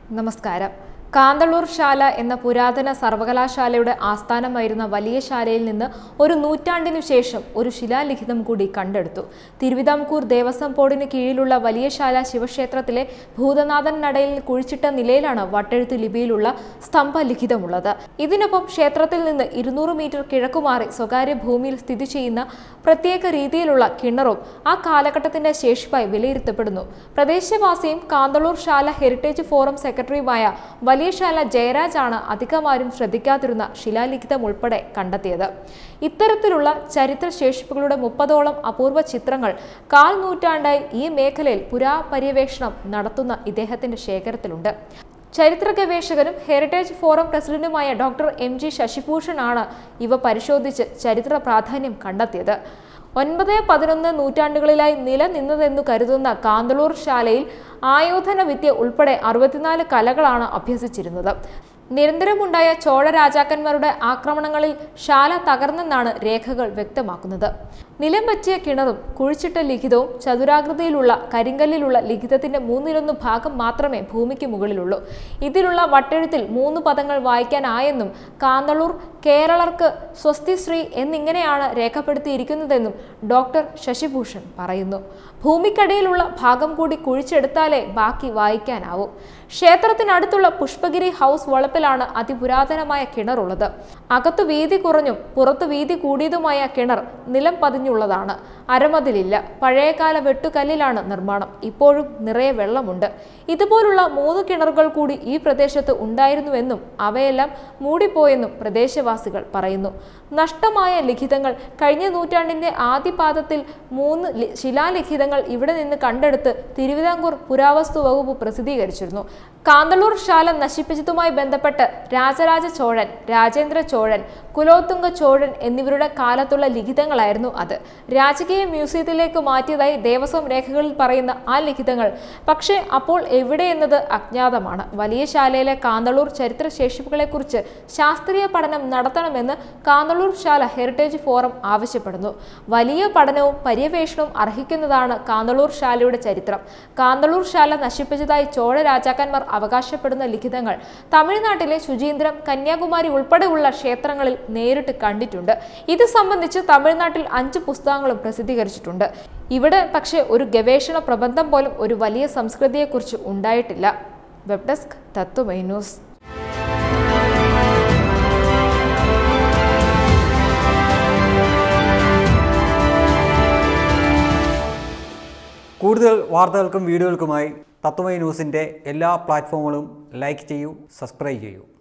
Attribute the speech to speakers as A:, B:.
A: നമസ്കാരം കാന്തളൂർ ശാല എന്ന പുരാതന സർവകലാശാലയുടെ ആസ്ഥാനമായിരുന്ന വലിയ ശാലയിൽ നിന്ന് ഒരു നൂറ്റാണ്ടിനു ശേഷം ഒരു ശിലാലിഖിതം കൂടി കണ്ടെടുത്തു തിരുവിതാംകൂർ ദേവസ്വം ബോർഡിന് കീഴിലുള്ള വലിയ ശാല ശിവക്ഷേത്രത്തിലെ ഭൂതനാഥൻ നടയിൽ കുഴിച്ചിട്ട നിലയിലാണ് വട്ടെഴുത്ത് ലിപിയിലുള്ള സ്തംഭലിഖിതമുള്ളത് ഇതിനൊപ്പം ക്ഷേത്രത്തിൽ നിന്ന് ഇരുന്നൂറ് മീറ്റർ കിഴക്കുമാറി സ്വകാര്യ ഭൂമിയിൽ സ്ഥിതി ചെയ്യുന്ന പ്രത്യേക രീതിയിലുള്ള കിണറും ആ കാലഘട്ടത്തിന്റെ ശേഷിപ്പായി വിലയിരുത്തപ്പെടുന്നു പ്രദേശവാസിയും കാന്തളൂർ ശാല ഹെറിറ്റേജ് ഫോറം സെക്രട്ടറിയുമായ വലിയശാല ജയരാജാണ് അധികമാരും ശ്രദ്ധിക്കാതിരുന്ന ശിലാലിഖിതം ഉൾപ്പെടെ കണ്ടെത്തിയത് ഇത്തരത്തിലുള്ള ചരിത്ര ശേഷിപ്പുകളുടെ മുപ്പതോളം അപൂർവ ചിത്രങ്ങൾ കാൽ നൂറ്റാണ്ടായി ഈ മേഖലയിൽ പുരാപര്യവേഷണം നടത്തുന്ന ഇദ്ദേഹത്തിന്റെ ശേഖരത്തിലുണ്ട് ചരിത്ര ഗവേഷകനും ഹെറിറ്റേജ് ഫോറം പ്രസിഡന്റുമായ ഡോക്ടർ എം ജി ശശിഭൂഷൺ ആണ് ഇവ പരിശോധിച്ച് ചരിത്ര പ്രാധാന്യം കണ്ടെത്തിയത് ഒൻപത് പതിനൊന്ന് നൂറ്റാണ്ടുകളിലായി നിലനിന്നതെന്നു കരുതുന്ന കാന്തളൂർ ശാലയിൽ ആയോധന വിദ്യ ഉൾപ്പെടെ അറുപത്തിനാല് കലകളാണ് അഭ്യസിച്ചിരുന്നത് നിരന്തരമുണ്ടായ ചോഴ രാജാക്കന്മാരുടെ ആക്രമണങ്ങളിൽ ശാല തകർന്നെന്നാണ് രേഖകൾ വ്യക്തമാക്കുന്നത് നിലം പറ്റിയ കിണറും കുഴിച്ചിട്ട ലിഖിതവും ചതുരാകൃതിയിലുള്ള കരിങ്കല്ലിലുള്ള ലിഖിതത്തിന്റെ മൂന്നിലൊന്ന് ഭാഗം മാത്രമേ ഭൂമിക്ക് മുകളിലുള്ളൂ ഇതിലുള്ള വട്ടെഴുത്തിൽ മൂന്ന് പദങ്ങൾ വായിക്കാനായെന്നും കാന്തളൂർ കേരളർക്ക് സ്വസ്തിശ്രീ എന്നിങ്ങനെയാണ് രേഖപ്പെടുത്തിയിരിക്കുന്നതെന്നും ഡോക്ടർ ശശിഭൂഷൺ പറയുന്നു ഭൂമിക്കടിയിലുള്ള ഭാഗം കൂടി കുഴിച്ചെടുത്താലേ ബാക്കി വായിക്കാനാവൂ ക്ഷേത്രത്തിനടുത്തുള്ള പുഷ്പഗിരി ഹൗസ് വളപ്പിലാണ് അതിപുരാതനമായ കിണറുള്ളത് അകത്തു വീതി കുറഞ്ഞും പുറത്തു വീതി കൂടിയതുമായ കിണർ നിലം പതിഞ്ഞുള്ളതാണ് അരമതിലില്ല പഴയകാല വെട്ടുകല്ലിലാണ് നിർമ്മാണം ഇപ്പോഴും നിറയെ വെള്ളമുണ്ട് ഇതുപോലുള്ള മൂന്ന് കിണറുകൾ കൂടി ഈ പ്രദേശത്ത് ഉണ്ടായിരുന്നുവെന്നും അവയെല്ലാം മൂടിപ്പോയെന്നും പ്രദേശവാസികൾ പറയുന്നു നഷ്ടമായ ലിഖിതങ്ങൾ കഴിഞ്ഞ നൂറ്റാണ്ടിന്റെ ആദ്യപാദത്തിൽ മൂന്ന് ലി- ശിലാലിഖിതങ്ങൾ ഇവിടെ നിന്ന് കണ്ടെടുത്ത് തിരുവിതാംകൂർ പുരാവസ്തു വകുപ്പ് പ്രസിദ്ധീകരിച്ചിരുന്നു കാന്തളൂർ ശാല നശിപ്പിച്ചതുമായി ബന്ധപ്പെട്ട് രാജരാജ ചോഴൻ രാജേന്ദ്ര ചോഴൻ കുലോത്തുംഗ ചോഴൻ എന്നിവരുടെ കാലത്തുള്ള ലിഖിതങ്ങളായിരുന്നു അത് രാജകീയ മ്യൂസിയത്തിലേക്ക് മാറ്റിയതായി ദേവസ്വം രേഖകളിൽ പറയുന്ന ആ ലിഖിതങ്ങൾ പക്ഷേ അപ്പോൾ എവിടെയെന്നത് അജ്ഞാതമാണ് വലിയ ശാലയിലെ കാന്തളൂർ ചരിത്ര ശേഷിപ്പുകളെക്കുറിച്ച് ശാസ്ത്രീയ പഠനം നടത്തണമെന്ന് കാന്തളൂർ ശാല ഹെറിറ്റേജ് ഫോറം ആവശ്യപ്പെടുന്നു വലിയ പഠനവും പര്യവേഷണവും അർഹിക്കുന്നതാണ് കാന്തളൂർ ശാലയുടെ ചരിത്രം കാന്തളൂർ ശാല നശിപ്പിച്ചതായി ചോഴ രാജാക്കന്മാർ അവകാശപ്പെടുന്ന ലിഖിതങ്ങൾ തമിഴ്നാട്ടിലെ ശുചീന്ദ്രം കന്യാകുമാരി ഉൾപ്പെടെയുള്ള ക്ഷേത്രങ്ങളിൽ നേരിട്ട് കണ്ടിട്ടുണ്ട് ഇത് സംബന്ധിച്ച് തമിഴ്നാട്ടിൽ അഞ്ച് പുസ്തകങ്ങളും പ്രസിദ്ധീകരിച്ചിട്ടുണ്ട് ഇവിടെ പക്ഷേ ഒരു ഗവേഷണ പ്രബന്ധം പോലും ഒരു വലിയ സംസ്കൃതിയെക്കുറിച്ച് ഉണ്ടായിട്ടില്ല വെബ് ഡെസ്ക് തത്വമൈ ന്യൂസ്
B: കൂടുതൽ വാർത്തകൾക്കും വീഡിയോകൾക്കുമായി തത്വമൈ ന്യൂസിൻ്റെ എല്ലാ പ്ലാറ്റ്ഫോമുകളും ലൈക്ക് ചെയ്യൂ സബ്സ്ക്രൈബ് ചെയ്യൂ